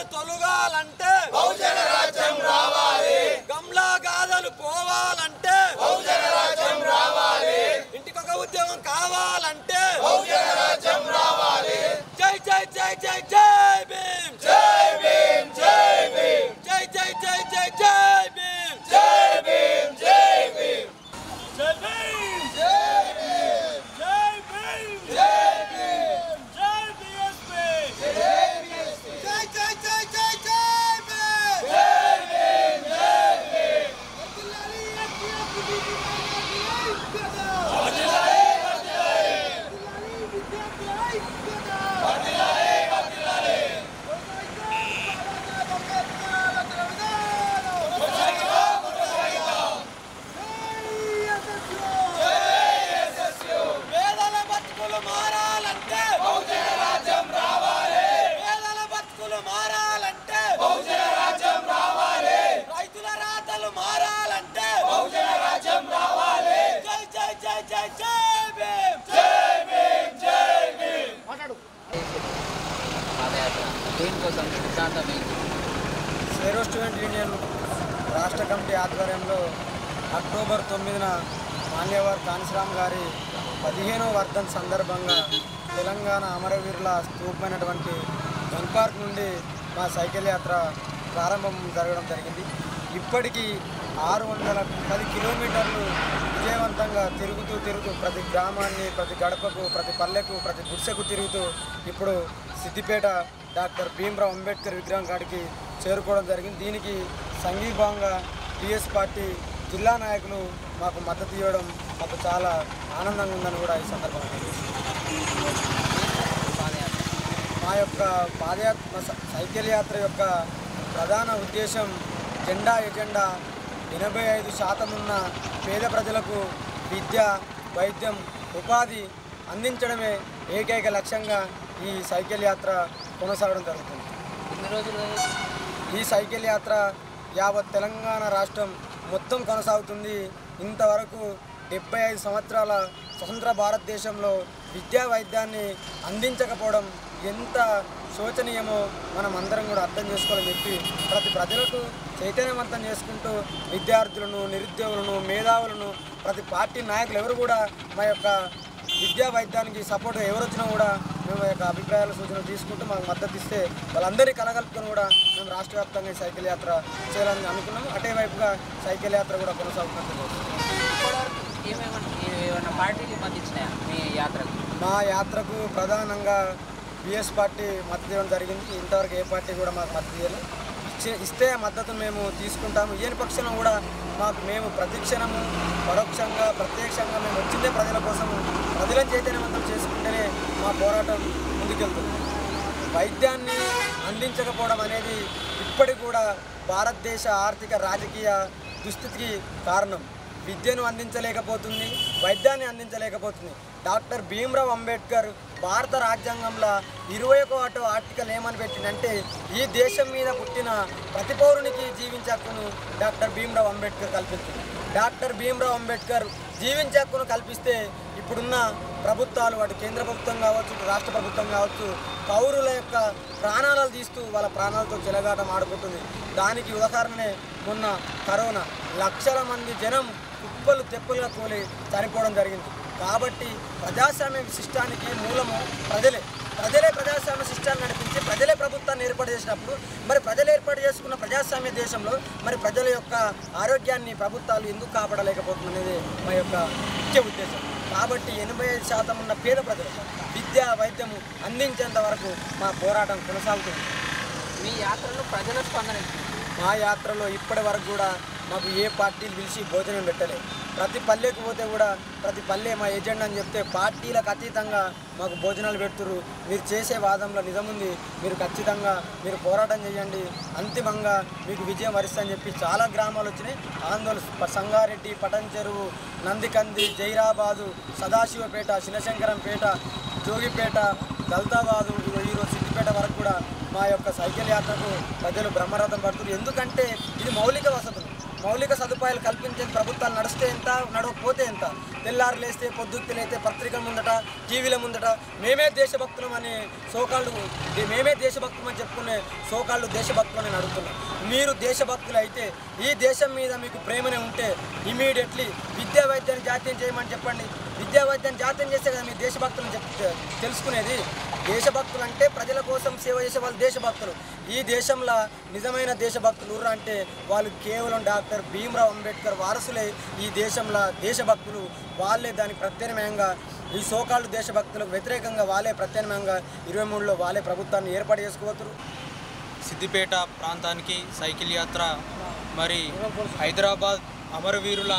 తొలగాలంటే బహుజన రాజ్యం రావాలి గమ్లా గాథలు పోవాలంటే బహుజన రాజ్యం రావాలి ఇంటికొక ఉద్యోగం కావాలంటే బహుజన రాజ్యం రావాలి జై జై జై జై జై భీమ్ జై భీమ్ జై భీమ్ జై జై జై జై జై భీమ్ జై భీమ్ జై భీమ్ జై భీమ్ జై భీమ్ జై భీమ్ జై భీమ్ జై బీఎస్పీ జై బీఎస్పీ జై జై జై జై జై భీమ్ జై భీమ్ జై భీమ్ వదిలాలి ఎత్తి వదిలాలి వదిలాలి విద్యార్థి వదిలాలి వదిలాలి పేదల బతుకులు మారాలంటే బహుజన రాజ్యం రావాలి పేదల బతుకులు మారాలంటే బహుజన రాజ్యం రావాలి రైతుల రాతలు మారాలంటే బహుజన రాజ్యం రావాలి జై జై జై జై జై భీమ్ జై భీమ్ జై భీమ్ పాదయాత్ర దేనికోసం సిద్ధాంతం ఏంటి సెరో స్టూడెంట్ యూనియన్ రాష్ట్ర కమిటీ ఆధ్వర్యంలో అక్టోబర్ తొమ్మిదిన మాన్యవర్ కాన్సరామ్ గారి పదిహేనవ వర్ధన్ సందర్భంగా తెలంగాణ అమరవీరుల స్తూపమైనటువంటి గన్ పార్క్ నుండి మా సైకిల్ యాత్ర ప్రారంభం జరగడం జరిగింది ఇప్పటికీ ఆరు వందల పది కిలోమీటర్లు విజయవంతంగా తిరుగుతూ తిరుగుతూ ప్రతి గ్రామాన్ని ప్రతి గడపకు ప్రతి పల్లెకు ప్రతి గుడిసెకు తిరుగుతూ ఇప్పుడు సిద్దిపేట డాక్టర్ భీమ్రావ్ అంబేద్కర్ విగ్రహం కాడికి చేరుకోవడం జరిగింది దీనికి సంఘీభావంగా టీఎస్ పార్టీ జిల్లా నాయకులు మాకు మద్దతు ఇవ్వడం మాకు చాలా ఆనందంగా ఉందని కూడా ఈ సందర్భంగా తెలియజేస్తున్నాను. పాదయాత్ర మా యొక్క పాదయాత్ర స- సైకిల్ యాత్ర యొక్క ప్రధాన ఉద్దేశం జెండా ఎజెండా ఎనభై ఐదు శాతం ఉన్న పేద ప్రజలకు విద్య వైద్యం ఉపాధి అందించడమే ఏకైక లక్ష్యంగా ఈ సైకిల్ యాత్ర కొనసాగడం జరుగుతుంది ఇన్ని రోజులు ఈ సైకిల్ యాత్ర యావత్ తెలంగాణ రాష్ట్రం మొత్తం కొనసాగుతుంది ఇంతవరకు డెబ్బై ఐదు సంవత్సరాల స్వతంత్ర భారతదేశంలో విద్యా వైద్యాన్ని అందించకపోవడం ఎంత శోచనీయమో మనం అందరం కూడా అర్థం చేసుకోవాలని చెప్పి ప్రతి ప్రజలకు చైతన్యవంతం చేసుకుంటూ విద్యార్థులను నిరుద్యోగులను మేధావులను ప్రతి పార్టీ నాయకులు ఎవరు కూడా మా యొక్క విద్యా వైద్యానికి సపోర్ట్ ఎవరు వచ్చినా కూడా మేము యొక్క అభిప్రాయాల సూచనలు తీసుకుంటూ మాకు మద్దతు ఇస్తే వాళ్ళందరినీ కలగలుపుకొని కూడా మేము రాష్ట్ర వ్యాప్తంగా ఈ సైకిల్ యాత్ర చేయాలని అనుకున్నాము అటే వైపుగా సైకిల్ యాత్ర కూడా కొనసాగుతున్నట్టు తెలుస్తుంది. ఇప్పటివరకు ఏమేమన్నా ఏమైనా పార్టీకి మద్దతు ఇచ్చినాయా మీ యాత్రకు మా యాత్రకు ప్రధానంగా బిఎస్ పార్టీ మద్దతు ఇవ్వడం జరిగింది ఇంతవరకు ఏ పార్టీ కూడా మాకు మద్దతు ఇవ్వలేదు ఇచ్చే ఇస్తే ఆ మద్దతును మేము తీసుకుంటాము ఏని పక్షంలో కూడా మాకు మేము ప్రతిక్షణము పరోక్షంగా ప్రత్యక్షంగా మేము వచ్చిందే ప్రజల కోసము ప్రజలను చైతన్యవంతం చేసుకుంటేనే మా పోరాటం ముందుకెళ్తుంది వైద్యాన్ని అందించకపోవడం అనేది ఇప్పటికి కూడా భారతదేశ ఆర్థిక రాజకీయ దుస్థితికి కారణం విద్యను అందించలేకపోతుంది వైద్యాన్ని అందించలేకపోతుంది డాక్టర్ భీమ్రావ్ అంబేద్కర్ భారత రాజ్యాంగంలో ఇరవై ఒకటో ఆర్టికల్ ఏమని పెట్టిందంటే ఈ దేశం మీద పుట్టిన ప్రతి పౌరునికి జీవించే హక్కును డాక్టర్ భీమ్రావ్ అంబేద్కర్ కల్పించింది డాక్టర్ భీమ్రావ్ అంబేద్కర్ జీవించే హక్కును కల్పిస్తే ఇప్పుడున్న ప్రభుత్వాలు వాటి కేంద్ర ప్రభుత్వం కావచ్చు ఇటు రాష్ట్ర ప్రభుత్వం కావచ్చు పౌరుల యొక్క ప్రాణాలను తీస్తూ వాళ్ళ ప్రాణాలతో చెలగాటం ఆడుకుంటుంది దానికి ఉదాహరణనే మొన్న కరోనా లక్షల మంది జనం కుప్పలు తెప్పలుగా కోలి చనిపోవడం జరిగింది కాబట్టి ప్రజాస్వామ్య సిస్టానికి మూలము ప్రజలే ప్రజలే ప్రజాస్వామ్య సిస్టాన్ని నడిపించి ప్రజలే ప్రభుత్వాన్ని ఏర్పాటు చేసినప్పుడు మరి ప్రజలు ఏర్పాటు చేసుకున్న ప్రజాస్వామ్య దేశంలో మరి ప్రజల యొక్క ఆరోగ్యాన్ని ప్రభుత్వాలు ఎందుకు కాపాడలేకపోతుందనేది మా యొక్క ముఖ్య ఉద్దేశం కాబట్టి ఎనభై ఐదు శాతం ఉన్న పేద ప్రజలు విద్య వైద్యము అందించేంత వరకు మా పోరాటం కొనసాగుతుంది మీ యాత్రలో ప్రజల స్పందన ఏంటి? మా యాత్రలో ఇప్పటి వరకు కూడా మాకు ఏ పార్టీలు పిలిచి భోజనం పెట్టలేదు ప్రతి పల్లెకు పోతే కూడా ప్రతి పల్లె మా ఏజెండా అని చెప్తే పార్టీలకు అతీతంగా మాకు భోజనాలు పెడుతురు మీరు చేసే వాదంలో నిజముంది మీరు ఖచ్చితంగా మీరు పోరాటం చేయండి అంతిమంగా మీకు విజయం వరిస్తని చెప్పి చాలా గ్రామాలు వచ్చినాయి ఆందోళన సంగారెడ్డి పటన్ చెరువు నందికంది జైరాబాదు సదాశివపేట శివశంకరంపేట జోగిపేట దళితాబాదు ఇదిగో ఈరోజు సిద్దిపేట వరకు కూడా మా యొక్క సైకిల్ యాత్రకు ప్రజలు బ్రహ్మరథం పడుతున్నారు ఎందుకంటే ఇది మౌలిక వసతులు మౌలిక సదుపాయాలు కల్పించే ప్రభుత్వాలు నడిస్తే ఎంత నడవకపోతే ఎంత తెల్లారు లేస్తే పొద్దుత్తులైతే పత్రికల ముందట టీవీల ముందట మేమే దేశభక్తులం అనే సోకాళ్ళు మేమే దేశభక్తులం అని చెప్పుకునే సోకాళ్ళు దేశభక్తులని అడుగుతున్నాం మీరు దేశభక్తులు అయితే ఈ దేశం మీద మీకు ప్రేమనే ఉంటే ఇమీడియట్లీ విద్యా వైద్యాన్ని జాతీయం చేయమని చెప్పండి విద్యా వైద్యాన్ని జాతీయం చేస్తే కదా మీ దేశభక్తులను చెప్ తెలుసుకునేది దేశభక్తులు అంటే ప్రజల కోసం సేవ చేసే వాళ్ళు దేశభక్తులు ఈ దేశంలో నిజమైన దేశభక్తులు ఎవరు అంటే వాళ్ళు కేవలం డాక్టర్ భీమ్రావ్ అంబేద్కర్ వారసులే ఈ దేశంలో దేశభక్తులు వాళ్ళే దానికి ప్రత్యామ్నాయంగా ఈ సోకాళ్ళు దేశభక్తులకు వ్యతిరేకంగా వాళ్ళే ప్రత్యామ్నాయంగా ఇరవై మూడులో వాళ్ళే ప్రభుత్వాన్ని ఏర్పాటు చేసుకోవచ్చు సిద్దిపేట ప్రాంతానికి సైకిల్ యాత్ర మరి హైదరాబాద్ అమరవీరుల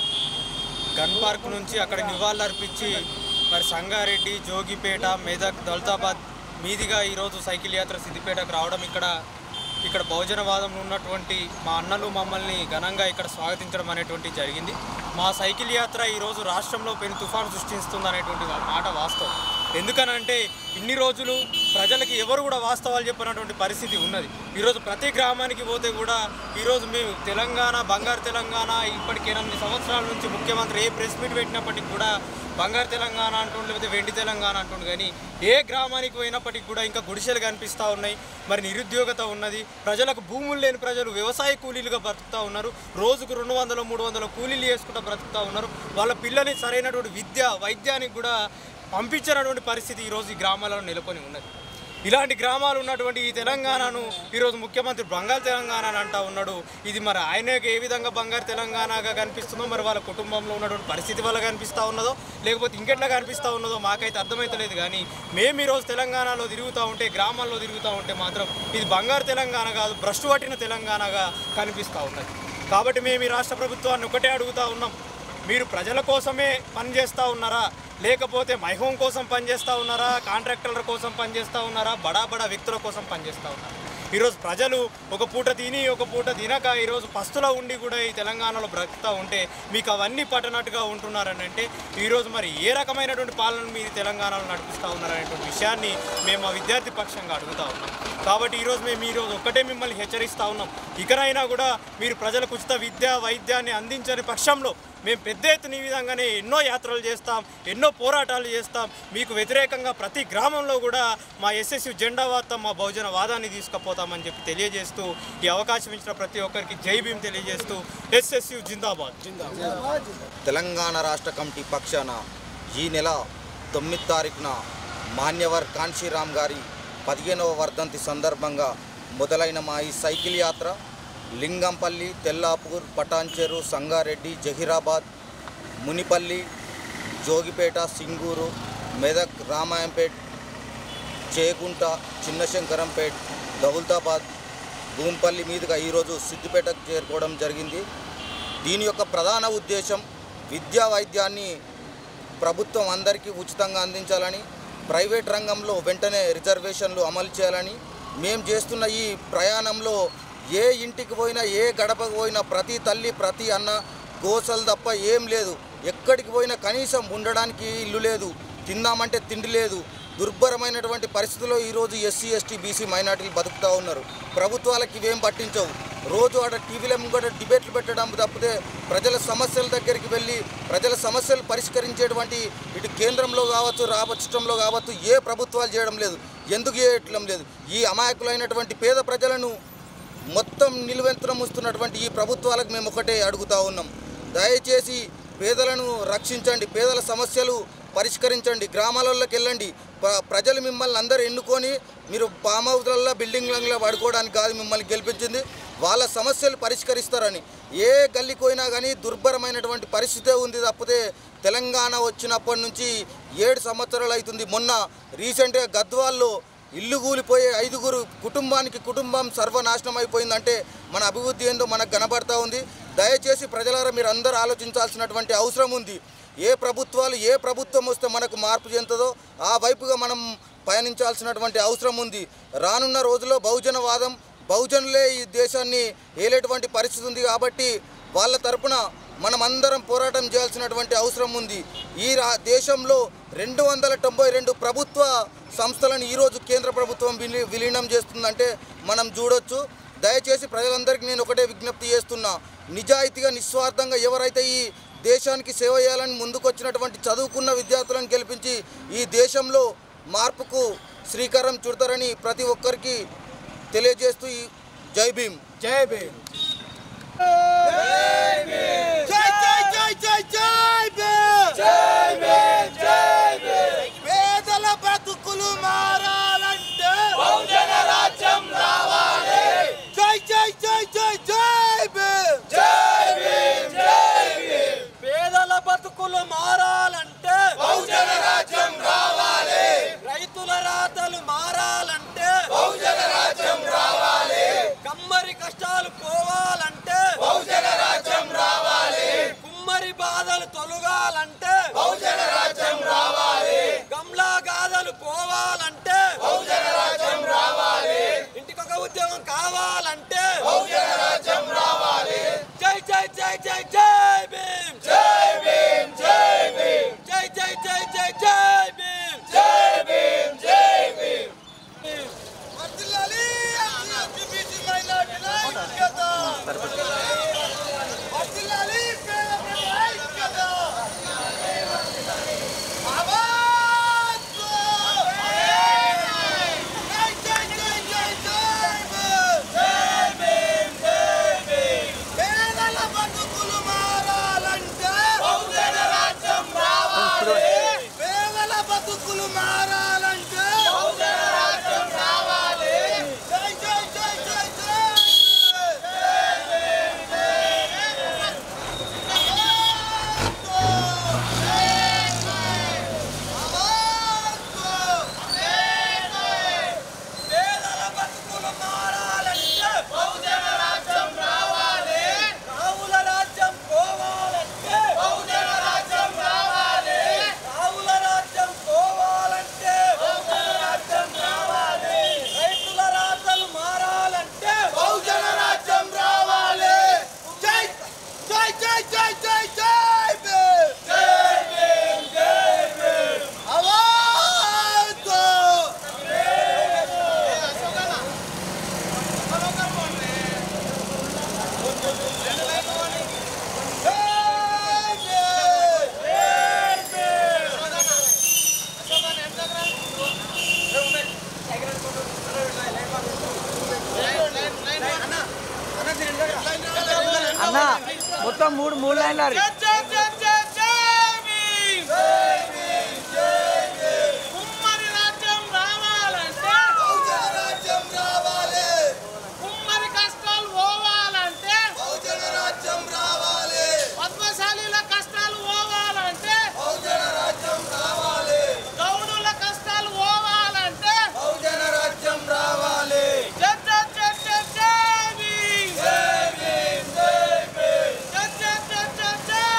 గన్ పార్క్ నుంచి అక్కడ నివాళులర్పించి మరి సంగారెడ్డి జోగిపేట మెదక్ దౌలతాబాద్ మీదిగా ఈరోజు సైకిల్ యాత్ర సిద్దిపేటకు రావడం ఇక్కడ ఇక్కడ బహుజనవాదంలో ఉన్నటువంటి మా అన్నలు మమ్మల్ని ఘనంగా ఇక్కడ స్వాగతించడం అనేటువంటి జరిగింది మా సైకిల్ యాత్ర ఈరోజు రాష్ట్రంలో పెను తుఫాను సృష్టిస్తుంది అనేటువంటి మాట వాస్తవం ఎందుకనంటే ఇన్ని రోజులు ప్రజలకి ఎవరు కూడా వాస్తవాలు చెప్పినటువంటి పరిస్థితి ఉన్నది ఈరోజు ప్రతి గ్రామానికి పోతే కూడా ఈరోజు మేము తెలంగాణ బంగారు తెలంగాణ ఇప్పటికి ఎనిమిది సంవత్సరాల నుంచి ముఖ్యమంత్రి ఏ ప్రెస్ మీట్ పెట్టినప్పటికి కూడా బంగారు తెలంగాణ అంటుండు లేకపోతే వెండి తెలంగాణ అంటుండు కానీ ఏ గ్రామానికి పోయినప్పటికి కూడా ఇంకా గుడిసెలు కనిపిస్తూ ఉన్నాయి మరి నిరుద్యోగత ఉన్నది ప్రజలకు భూములు లేని ప్రజలు వ్యవసాయ కూలీలుగా బ్రతుకుతూ ఉన్నారు రోజుకు రెండు వందలు మూడు వందల కూలీలు చేసుకుంటూ బ్రతుకుతూ ఉన్నారు వాళ్ళ పిల్లల్ని సరైనటువంటి విద్య వైద్యానికి కూడా పంపించినటువంటి పరిస్థితి ఈరోజు ఈ గ్రామాలలో నెలకొని ఉన్నది ఇలాంటి గ్రామాలు ఉన్నటువంటి ఈ తెలంగాణను ఈరోజు ముఖ్యమంత్రి బంగారు తెలంగాణ అని అంటా ఉన్నాడు ఇది మరి ఆయనకు ఏ విధంగా బంగారు తెలంగాణగా కనిపిస్తుందో మరి వాళ్ళ కుటుంబంలో ఉన్నటువంటి పరిస్థితి వల్ల కనిపిస్తూ ఉన్నదో లేకపోతే ఇంకెట్లా కనిపిస్తూ ఉన్నదో మాకైతే అర్థమైతలేదు కానీ మేము ఈరోజు తెలంగాణలో తిరుగుతూ ఉంటే గ్రామాల్లో తిరుగుతూ ఉంటే మాత్రం ఇది బంగారు తెలంగాణ కాదు భ్రష్టు పట్టిన తెలంగాణగా కనిపిస్తూ ఉన్నది కాబట్టి మేము ఈ రాష్ట్ర ప్రభుత్వాన్ని ఒకటే అడుగుతా ఉన్నాం మీరు ప్రజల కోసమే పనిచేస్తూ ఉన్నారా లేకపోతే మైహోం కోసం పనిచేస్తూ ఉన్నారా కాంట్రాక్టర్ల కోసం పనిచేస్తూ ఉన్నారా బడా బడా వ్యక్తుల కోసం పనిచేస్తూ ఉన్నారా ఈరోజు ప్రజలు ఒక పూట తిని ఒక పూట తినక ఈరోజు పస్తులో ఉండి కూడా ఈ తెలంగాణలో బ్రతుకుతూ ఉంటే మీకు అవన్నీ పట్టనట్టుగా ఉంటున్నారని అంటే ఈరోజు మరి ఏ రకమైనటువంటి పాలన మీరు తెలంగాణలో నడిపిస్తూ ఉన్నారనేటువంటి విషయాన్ని మేము మా విద్యార్థి పక్షంగా అడుగుతా ఉన్నాం కాబట్టి ఈరోజు మేము ఈరోజు ఒక్కటే మిమ్మల్ని హెచ్చరిస్తూ ఉన్నాం ఇకనైనా కూడా మీరు ప్రజలకు ఉచిత విద్య వైద్యాన్ని అందించని పక్షంలో మేము పెద్ద ఎత్తున ఈ విధంగానే ఎన్నో యాత్రలు చేస్తాం ఎన్నో పోరాటాలు చేస్తాం మీకు వ్యతిరేకంగా ప్రతి గ్రామంలో కూడా మా ఎస్ఎస్యు జెండా వార్త మా బహుజన వాదాన్ని తీసుకుపోతామని చెప్పి తెలియజేస్తూ ఈ అవకాశం ఇచ్చిన ప్రతి ఒక్కరికి జై భీమ్ తెలియజేస్తూ ఎస్ఎస్యు జిందాబాద్ తెలంగాణ రాష్ట్ర కమిటీ పక్షాన ఈ నెల తొమ్మిది తారీఖున మాన్యవర్ కాన్షీరామ్ గారి పదిహేనవ వర్ధంతి సందర్భంగా మొదలైన మా ఈ సైకిల్ యాత్ర లింగంపల్లి తెల్లాపూర్ పటాన్చెరు సంగారెడ్డి జహీరాబాద్ మునిపల్లి జోగిపేట సింగూరు మెదక్ రామాయంపేట్ చేగుంట చిన్నశంకరంపేట్ దౌలతాబాద్ భూంపల్లి మీదుగా ఈరోజు సిద్దిపేటకు చేరుకోవడం జరిగింది దీని యొక్క ప్రధాన ఉద్దేశం విద్యా వైద్యాన్ని ప్రభుత్వం అందరికీ ఉచితంగా అందించాలని ప్రైవేట్ రంగంలో వెంటనే రిజర్వేషన్లు అమలు చేయాలని మేము చేస్తున్న ఈ ప్రయాణంలో ఏ ఇంటికి పోయినా ఏ గడపకు పోయినా ప్రతి తల్లి ప్రతి అన్న గోసలు తప్ప ఏం లేదు ఎక్కడికి పోయినా కనీసం ఉండడానికి ఇల్లు లేదు తిందామంటే తిండి లేదు దుర్భరమైనటువంటి పరిస్థితుల్లో ఈరోజు ఎస్సీ ఎస్టీ బీసీ మైనార్టీలు బతుకుతూ ఉన్నారు ప్రభుత్వాలకు ఇవేం పట్టించవు రోజు ఆడ టీవీల ముంగట డిబేట్లు పెట్టడం తప్పితే ప్రజల సమస్యల దగ్గరికి వెళ్ళి ప్రజల సమస్యలు పరిష్కరించేటువంటి ఇటు కేంద్రంలో కావచ్చు రాష్ట్రంలో కావచ్చు ఏ ప్రభుత్వాలు చేయడం లేదు ఎందుకు చేయటం లేదు ఈ అమాయకులైనటువంటి పేద ప్రజలను మొత్తం నిలువెంతన ముస్తున్నటువంటి ఈ ప్రభుత్వాలకు మేము ఒకటే అడుగుతా ఉన్నాం దయచేసి పేదలను రక్షించండి పేదల సమస్యలు పరిష్కరించండి గ్రామాలలోకి వెళ్ళండి ప్ర- ప్రజలు మిమ్మల్ని అందరూ ఎన్నుకొని మీరు ఫామ్ హౌస్లలో బిల్డింగ్లలో పడుకోవడానికి కాదు మిమ్మల్ని గెలిపించింది వాళ్ళ సమస్యలు పరిష్కరిస్తారని ఏ గల్లీకి పోయినా కానీ దుర్భరమైనటువంటి పరిస్థితే ఉంది తప్పితే తెలంగాణ వచ్చినప్పటి నుంచి ఏడు సంవత్సరాలు అవుతుంది మొన్న రీసెంట్గా గద్వాల్లో ఇల్లు కూలిపోయే ఐదుగురు కుటుంబానికి కుటుంబం సర్వనాశనం అయిపోయిందంటే మన అభివృద్ధి ఏందో మనకు కనబడతా ఉంది దయచేసి ప్రజలారా మీరు అందరూ ఆలోచించాల్సినటువంటి అవసరం ఉంది ఏ ప్రభుత్వాలు ఏ ప్రభుత్వం వస్తే మనకు మార్పు చెందుతుందో ఆ వైపుగా మనం పయనించాల్సినటువంటి అవసరం ఉంది రానున్న రోజుల్లో బహుజనవాదం బహుజనులే ఈ దేశాన్ని ఏలేటువంటి పరిస్థితి ఉంది కాబట్టి వాళ్ళ తరపున మనమందరం పోరాటం చేయాల్సినటువంటి అవసరం ఉంది ఈ రా దేశంలో రెండు వందల తొంభై రెండు ప్రభుత్వ సంస్థలను ఈరోజు కేంద్ర ప్రభుత్వం విలీ విలీనం చేస్తుందంటే మనం చూడొచ్చు దయచేసి ప్రజలందరికీ నేను ఒకటే విజ్ఞప్తి చేస్తున్నా నిజాయితీగా నిస్వార్థంగా ఎవరైతే ఈ దేశానికి సేవ చేయాలని ముందుకొచ్చినటువంటి చదువుకున్న విద్యార్థులను గెలిపించి ఈ దేశంలో మార్పుకు శ్రీకారం చుడతారని ప్రతి ఒక్కరికి తెలియజేస్తూ ఈ జై భీమ్ జై భీమ్ జై జై జై జై జై భీమ్ జై భీమ్ జై భీమ్ పేదల బతుకులు మారాలంటే బహుజన రాజ్యం రావాలి జై జై జై జై జై భీమ్ జై భీమ్ జై భీమ్ పేదల బతుకులు మారాలంటే బహుజన రాజ్యం రావాలి రైతుల రాతలు మారాలంటే బహుజన రాజ్యం రావాలి కమ్మరి కష్టాలు పోవాలంటే బహుజన రాజ్యం రావాలి కుమ్మరి బాధలు తొలగాలంటే బహుజన రాజ్యం రావాలి గమ్లా గాథలు పోవాలంటే బహుజన రాజ్యం రావాలి ఇంటికొక ఉద్యోగం కావాలంటే బహుజన రాజ్యం రావాలి జై జై జై జై జై భీమ్ జై భీమ్ జై భీమ్ జై జై జై జై జై భీమ్ జై భీమ్ జై భీమ్ వర్ధిల్లాలి LGBT మైనారిటీల ఐక్యత. వర్ధిల్లాలి పేద ప్రజల ఐక్యత. ఆవాజ్ తో. జై జై జై జై జై భీమ్. పేదల బతుకులు మారాలంటే బహుజన రాజ్యం రావాలి పేదల బతుకులు మారాలంటే బహుజన రాజ్యం రావాలి జై జై జై జై జై పేదల బతుకులు మారాలంటే బహుజన రాజ్యం రావాలి రావుల రాజ్యం పోవాలంటే బహుజన రాజ్యం రావాలి రావుల రాజ్యం పోవాలంటే బహుజన రాజ్యం రావాలి రైతుల రాతలు మారాలంటే బహుజన రాజ్యం రావాలి జై జై జై జై జై జై భీమ్ జై భీమ్ జై భీమ్ ఆవాజ్ తో. అన్న మొత్తం మూడు మూడు లైన్లు ఉమ్మడి రాజ్యం రావాలంటే బహుజన రాజ్యం రావాలి ఉమ్మడి కష్టాలు పోవాలంటే బహుజన రాజ్యం రావాలి పద్మశాలీల కష్టాలు పోవాలంటే బహుజన రాజ్యం రావాలి గౌడుల కష్టాలు పోవాలంటే బహుజన రాజ్యం రావాలి జై జై జై జై జై భీమ్ జై భీమ్ జై భీమ్ జై జై జై జై జై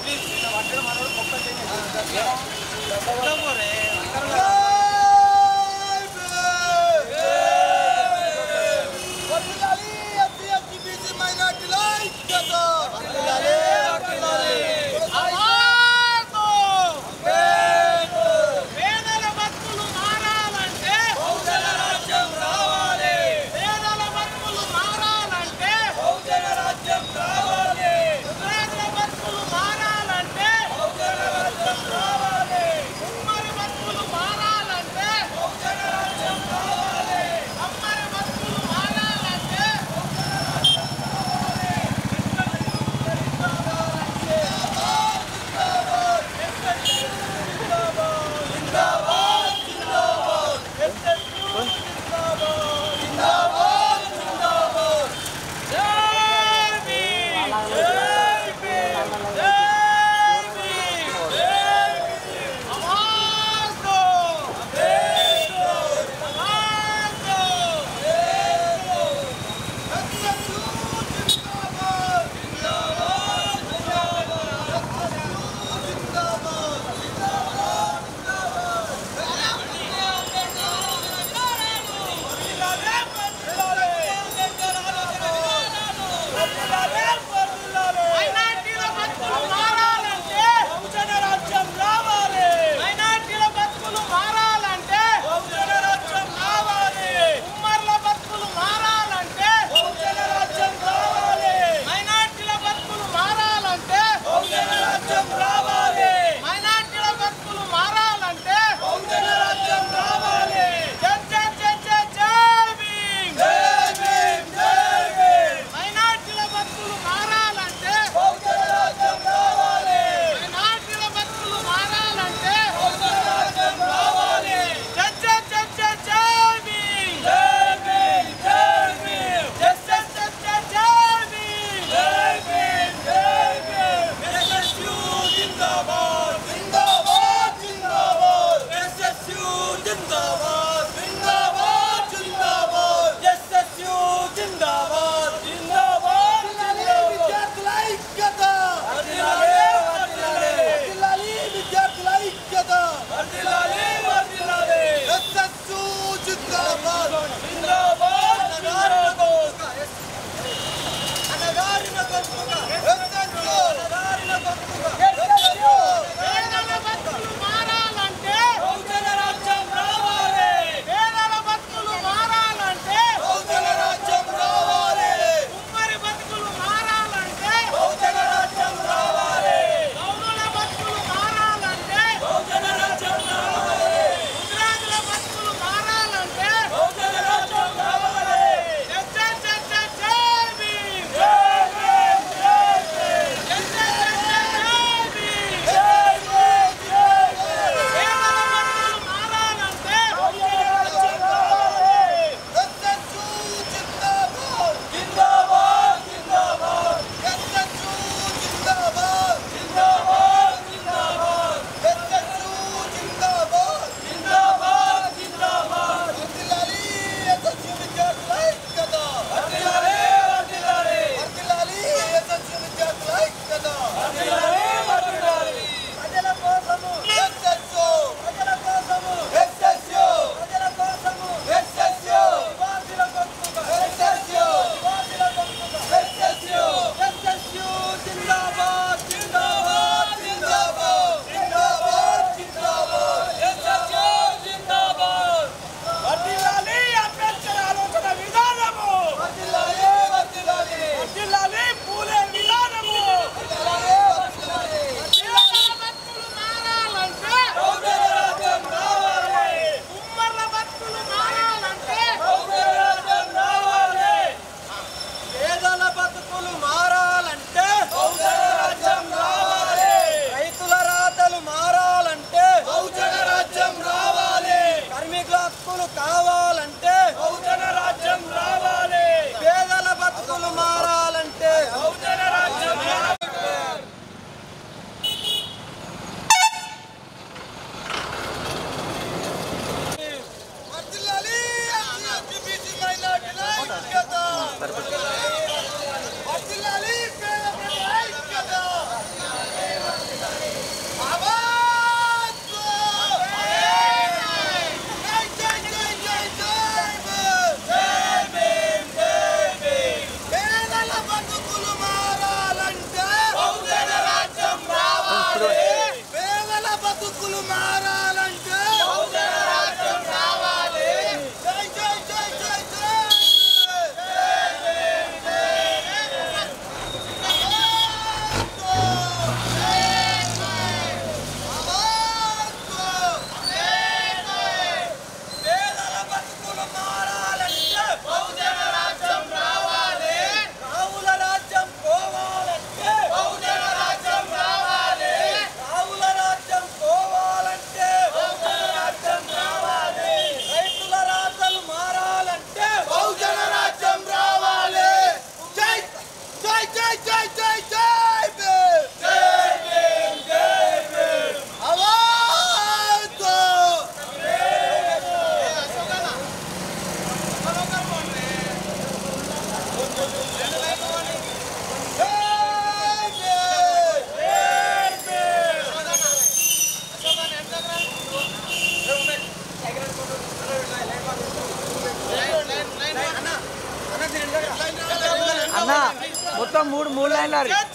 పేదల బతుకులు మారాలంటే బహుజన రాజ్యం రావాలి పేదల బతుకులు మారాలంటే బహుజన రాజ్యం రావాలి పేదల బతుకులు మారాలంటే బహుజన రాజ్యం రావాలి ఉమ్మడి బతుకులు మారాలంటే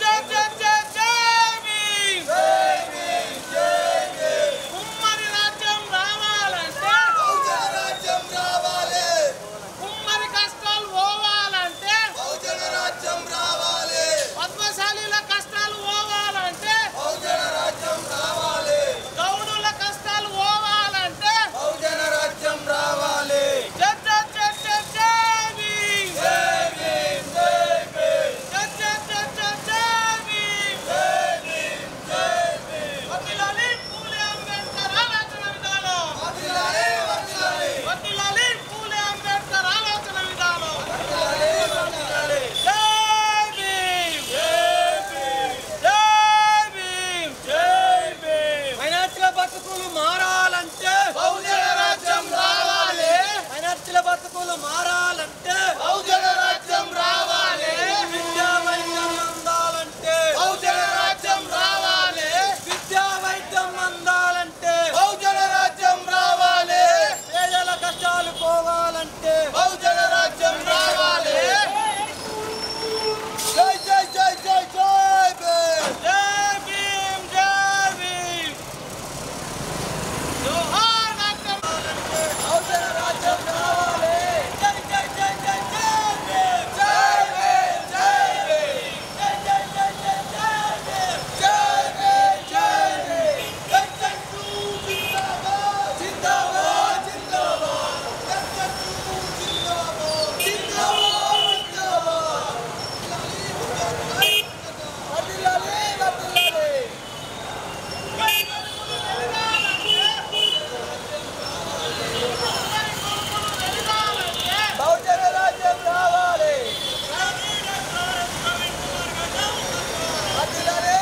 జై జై జై జై భీమ్ ఉమ్మడి రాజ్యం రావాలంటే రాజ్యం రావాలి ఉమ్మడి కష్టాలు పోవాలంటే బహుజన రాజ్యం రావాలి పద్మశాలీల కష్టాలు పోవాలంటే బహుజన రాజ్యం రావాలి గౌడుల కష్టాలు పోవాలంటే బహుజన రాజ్యం రావాలి జై జై జై జై జై భీమ్ జై జై జై జై జై భీమ్ వదిలాలి పూలే అంబేద్కర్ ఆలోచన విధానం వర్ధిల్లాలి, వర్ధిల్లాలి. వదిలాలి పూలే అంబేద్కర్ ఆలోచన విధానం వర్ధిల్లాలి, వర్ధిల్లాలి. జై భీమ్ జై భీమ్ జై భీమ్ మైనార్టీల బతుకులు మారాలంటే బహుజన రాజ్యం రావాలి మైనార్టీల బతుకులు మారాలంటే బహుజన రాజ్యం రావాలి విద్యా వైద్యం అందాలంటే బహుజన రాజ్యం రావాలి విద్యా వైద్యం అందాలంటే బహుజన రాజ్యం రావాలి పేదల కష్టాలు పోవాలంటే బహుజన రాజ్యం రావాలి జై జై జై జై జై భీమ్ జై భీమ్ జై భీమ్ జోహార్ డాక్టర్ బహుజన రాజ్యం రావాలి జై జై జై జై జై భీమ్ జై భీమ్ జై భీమ్ జై జై జై జై జై భీమ్ జై భీమ్ జై భీమ్ గంటకు జిందాబాద్ జిందాబాద్ జిందాబాద్ గంటకు జిందాబాద్ జిందాబాద్ జిందాబాద్ వర్ధిల్లాలి వర్ధిల్లాలి బహుజన రాజ్యం రావాలి వర్ధిల్లాలి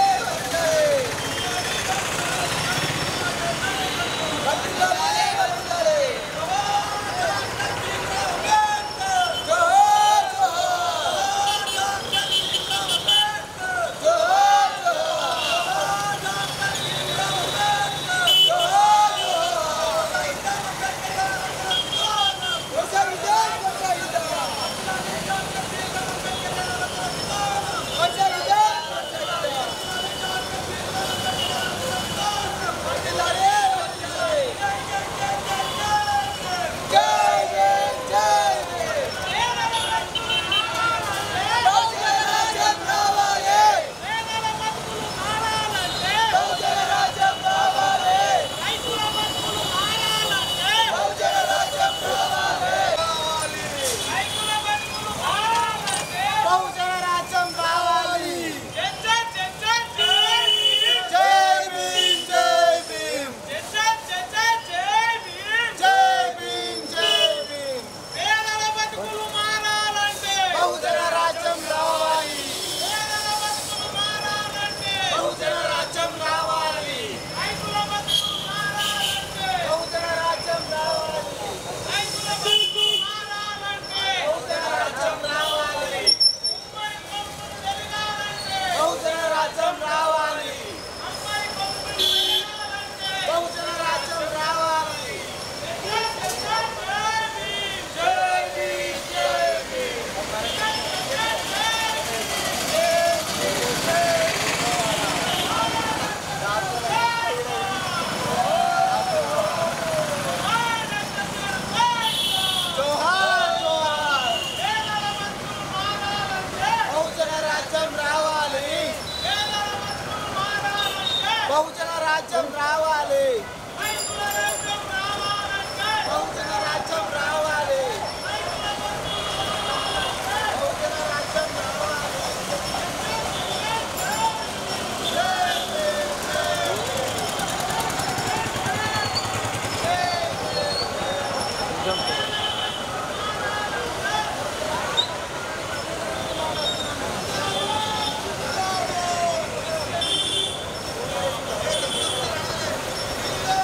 వర్ధిల్లాలి వర్ధిల్లాలి వర్ధిల్లాలి జోహార్ జోహార్ జోహార్ బహుజన రాజ్యం రావాలి జై భీమ్ జై భీమ్ జై భీమ్ జై భీమ్ బహుజన రాజ్యం రావాలి బహుజన రాజ్యం రావాలి బహుజన రాజ్యం రావాలి బహుజన రాజ్యం రావాలి బహుజన రాజ్యం రావాలి బహుజన రాజ్యం రావాలి జై భీమ్ జై భీమ్ జోహార్ జోహార్ బహుజన రాజ్యం రావాలి బహుజన రాజ్యం రావాలి బహుజన రాజ్యం రావాలి బహుజన రాజ్యం రావాలి జై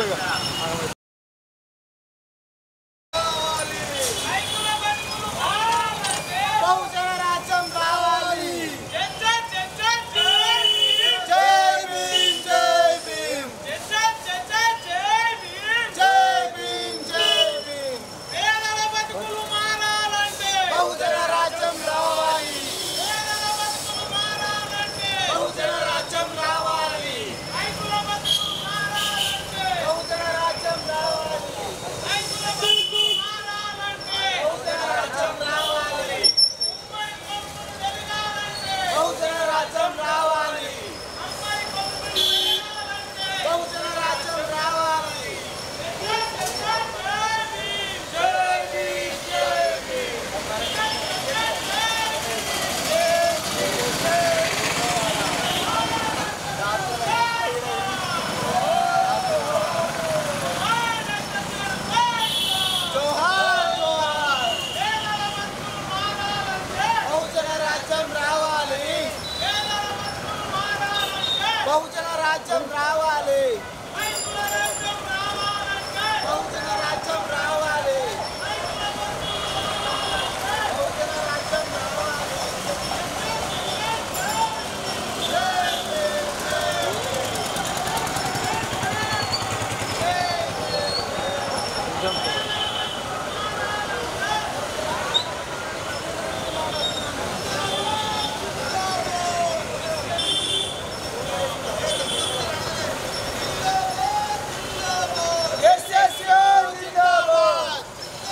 బహుజన రాజ్యం రావాలి జై భీమ్ జై భీమ్ జై భీమ్ జై భీమ్ బహుజన రాజ్యం రావాలి బహుజన రాజ్యం రావాలి బహుజన రాజ్యం రావాలి బహుజన రాజ్యం రావాలి బహుజన రాజ్యం రావాలి బహుజన రాజ్యం రావాలి జోహార్ జోహార్ బహుజన రాజ్యం రావాలి బహుజన రాజ్యం రావాలి బహుజన రాజ్యం రావాలి బహుజన రాజ్యం రావాలి ఎస్ఎస్యో జిందాబాద్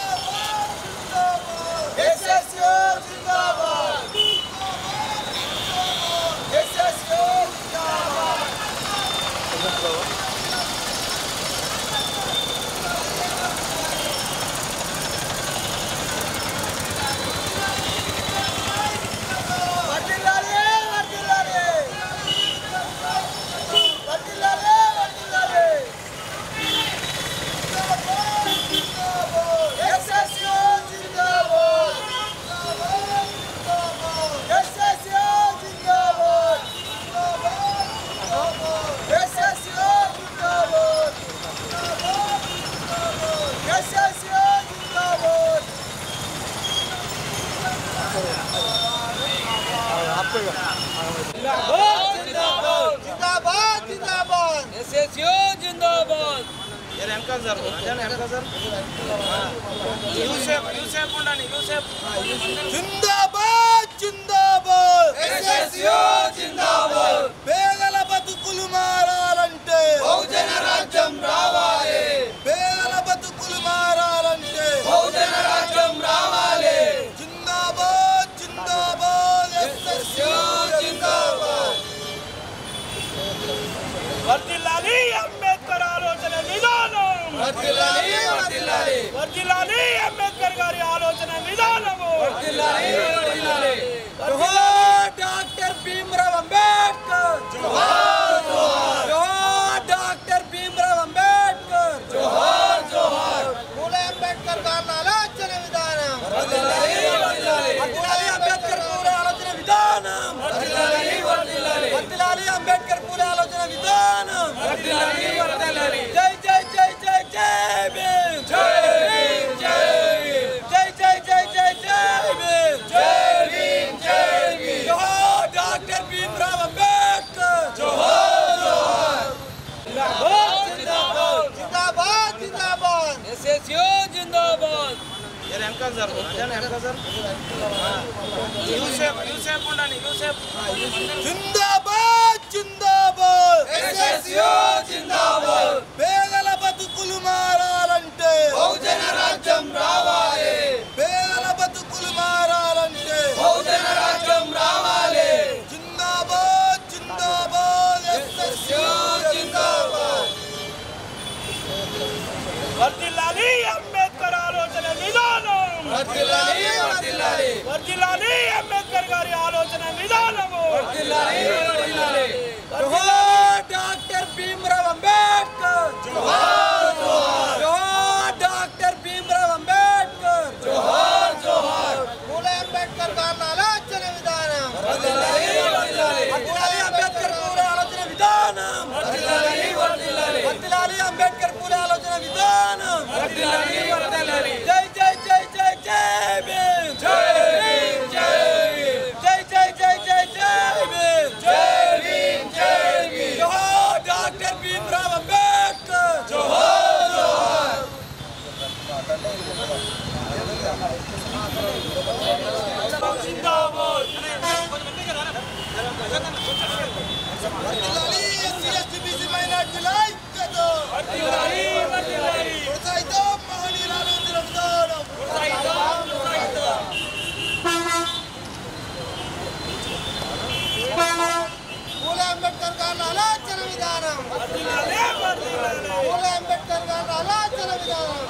ఎస్ఎస్యో జిందాబాద్ ఎస్ఎస్యో జిందాబాద్ వర్ధిల్లాలి వర్ధిల్లాలి వర్ధిల్లాలి వర్ధిల్లాలి ఎస్ఎస్యో జిందాబాద్ ఎస్ఎస్యో జిందాబాద్ ఎస్ఎస్యో జిందాబాద్ ఎస్ఎస్యో జిందాబాద్ జిందాబాద్ జిందాబాద్ ఎస్ఎస్యో జిందాబాద్ జిందాబాద్ జిందాబాద్ ఎస్ఎస్యో జిందాబాద్ పేదల బతుకులు మారాలంటే బహుజన రాజ్యం రావాలి పేదల బతుకులు మారాలంటే బహుజన రాజ్యం రావాలి జిందాబాద్ జిందాబాద్ ఎస్ఎస్యో జిందాబాద్ వర్ధిల్లాలి అంబేద్కర్ ఆలోచన విధానం వర్ధిల్లాలి వర్ధిల్లాలి వర్ధిల్లాలి అంబేద్కర్ గారి ఆలోచన విధానము వర్ధిల్లాలి వర్ధిల్లాలి జోహార్ డాక్టర్ భీమ్రావ్ అంబేద్కర్ జోహార్ జోహార్ డాక్టర్ భీమ్రావ్ అంబేద్కర్ జోహార్ జోహార్ పూల అంబేద్కర్ గారి ఆలోచన విధానం వర్ధిల్లాలి వర్ధిల్లాలి వర్ధిల్లాలి అంబేద్కర్ పూలే ఆలోచన విధానం వర్ధిల్లాలి వర్ధిల్లాలి వర్ధిల్లాలి అంబేద్కర్ పూలే ఆలోచన విధానం వర్ధిల్లాలి వర్ధిల్లాలి జై జై జై జై జై భీమ్ జై భీమ్ జై భీమ్ జై జై జై జై జై భీమ్ జై భీమ్ జై భీమ్ జోహార్ డాక్టర్ భీమ్రావ్ అంబేద్కర్ జోహార్ జోహార్ జిందాబాద్ జిందాబాద్ ఎస్ఎస్యో జిందాబాద్ జిందాబాద్ జిందాబాద్ ఎస్ఎస్యో జిందాబాద్ పేదల బతుకులు మారాలంటే బహుజన రాజ్యం రావాలి పేదల బతుకులు మారాలంటే బహుజన రాజ్యం రావాలి జిందాబాద్ జిందాబాద్ ఎస్ఎస్యో జిందాబాద్ వర్ధిల్లాలి అంబేద్కర్ ఆలోచన విధానం వర్ధిల్లాలి వర్ధిల్లాలి వర్ధిల్లాలి అంబేద్కర్ గారి ఆలోచన విధానము వర్ధిల్లాలి వర్ధిల్లాలి జోహార్ డాక్టర్ భీమ్రావ్ అంబేద్కర్ జోహార్ జోహార్ జోహార్ డాక్టర్ భీమ్రావ్ అంబేద్కర్ జోహార్ జోహార్ పూల అంబేద్కర్ గారి ఆలోచన విధానం వర్ధిల్లాలి వర్ధిల్లాలి వర్ధిల్లాలి అంబేద్కర్ పూలే ఆలోచన విధానం వర్ధిల్లాలి వర్ధిల్లాలి వర్ధిల్లాలి అంబేద్కర్ పూలే జై జై జై జై జై భీమ్ జై భీమ్ జై భీమ్ జై జై జై జై జై భీమ్ జై భీమ్ జై భీమ్ జోహార్ డాక్టర్ భీమ్రావ్ అంబేద్కర్ జోహార్ జోహార్ వర్ధిల్లాలి ఎస్సీ ఎస్టీ బీసీ మైనార్టీల ఐక్యత కొనసాగిద్దాం మహనీయుల ఆలోచన విధానం పూలే అంబేద్కర్ గారి ఆలోచన విధానం పూలే అంబేద్కర్ గారి ఆలోచన విధానం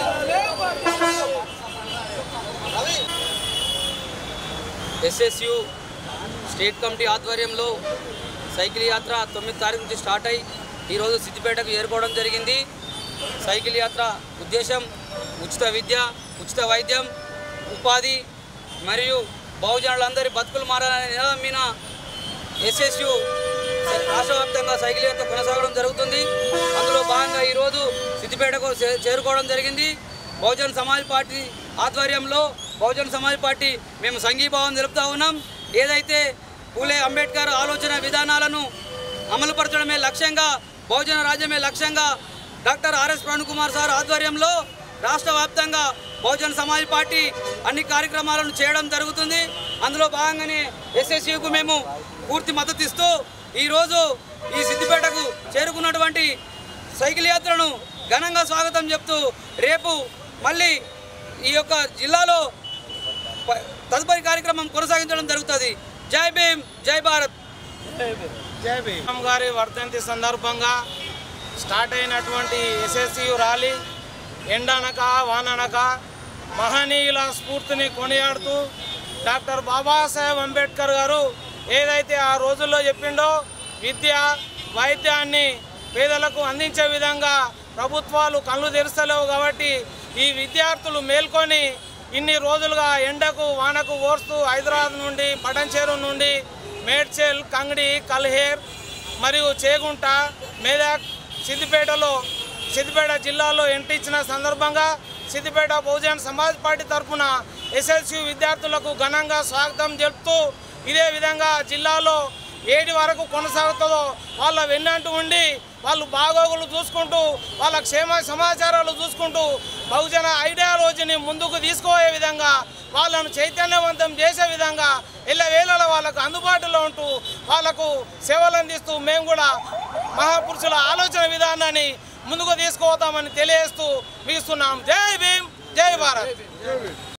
ఎస్ఎస్యు స్టేట్ కమిటీ ఆధ్వర్యంలో సైకిల్ యాత్ర తొమ్మిది తారీఖు నుంచి స్టార్ట్ అయి ఈరోజు సిద్దిపేటకు చేరుకోవడం జరిగింది సైకిల్ యాత్ర ఉద్దేశం ఉచిత విద్య ఉచిత వైద్యం ఉపాధి మరియు బహుజనులందరి బతుకులు మారాలనే నినాదం మీద ఎస్ఎస్యు రాష్ట్ర వ్యాప్తంగా సైకిల్ యాత్ర కొనసాగడం జరుగుతుంది అందులో భాగంగా ఈరోజు సిద్దిపేటకు చే- చేరుకోవడం జరిగింది బహుజన్ సమాజ్ పార్టీ ఆధ్వర్యంలో బహుజన్ సమాజ్ పార్టీ మేము సంఘీభావం తెలుపుతా ఉన్నాం ఏదైతే పూలే అంబేద్కర్ ఆలోచన విధానాలను అమలుపరచడమే లక్ష్యంగా బహుజన రాజ్యమే లక్ష్యంగా డాక్టర్ ఆర్ఎస్ కుమార్ సార్ ఆధ్వర్యంలో రాష్ట్ర వ్యాప్తంగా బహుజన్ సమాజ్ పార్టీ అన్ని కార్యక్రమాలను చేయడం జరుగుతుంది అందులో భాగంగానే ఎస్ఎస్యుకు మేము పూర్తి మద్దతు ఇస్తూ ఈరోజు ఈ సిద్దిపేటకు చేరుకున్నటువంటి సైకిల్ యాత్రను ఘనంగా స్వాగతం చెప్తూ రేపు మళ్ళీ ఈ యొక్క జిల్లాలో ప- తదుపరి కార్యక్రమం కొనసాగించడం జరుగుతుంది జై భీమ్ జై భారత్ రామ్ గారి వర్ధంతి సందర్భంగా స్టార్ట్ అయినటువంటి ఎస్ఎస్యు ర్యాలీ ఎండనక వాననక మహనీయుల స్ఫూర్తిని కొనియాడుతూ డాక్టర్ బాబాసాహెబ్ అంబేద్కర్ గారు ఏదైతే ఆ రోజుల్లో చెప్పిండో విద్య వైద్యాన్ని పేదలకు అందించే విధంగా ప్రభుత్వాలు కళ్ళు తెరుస్తలేవు కాబట్టి ఈ విద్యార్థులు మేల్కొని ఇన్ని రోజులుగా ఎండకు వానకు ఓర్స్తూ హైదరాబాద్ నుండి పటంచేరు నుండి మేడ్చెల్ కంగడి కల్హేర్ మరియు చేగుంట మేదక్ సిద్దిపేటలో సిద్దిపేట జిల్లాలో ఎంట్రీ ఇచ్చిన సందర్భంగా సిద్దిపేట బహుజన్ సమాజ్ పార్టీ తరఫున ఎస్ఎల్సి విద్యార్థులకు ఘనంగా స్వాగతం తెలుపుతూ ఇదే విధంగా జిల్లాలో ఏటి వరకు కొనసాగుతుందో వాళ్ళ వెన్నంటూ ఉండి వాళ్ళు బాగోగులు చూసుకుంటూ వాళ్ళ క్షేమ సమాచారాలు చూసుకుంటూ బహుజన ఐడియాలజీని ముందుకు తీసుకుపోయే విధంగా వాళ్ళను చైతన్యవంతం చేసే విధంగా ఎల్లవేళల వాళ్ళకు అందుబాటులో ఉంటూ వాళ్ళకు సేవలు అందిస్తూ మేము కూడా మహాపురుషుల ఆలోచన విధానాన్ని ముందుకు తీసుకుపోతామని తెలియజేస్తూ ముగిస్తున్నాం జై భీమ్ జై భారత్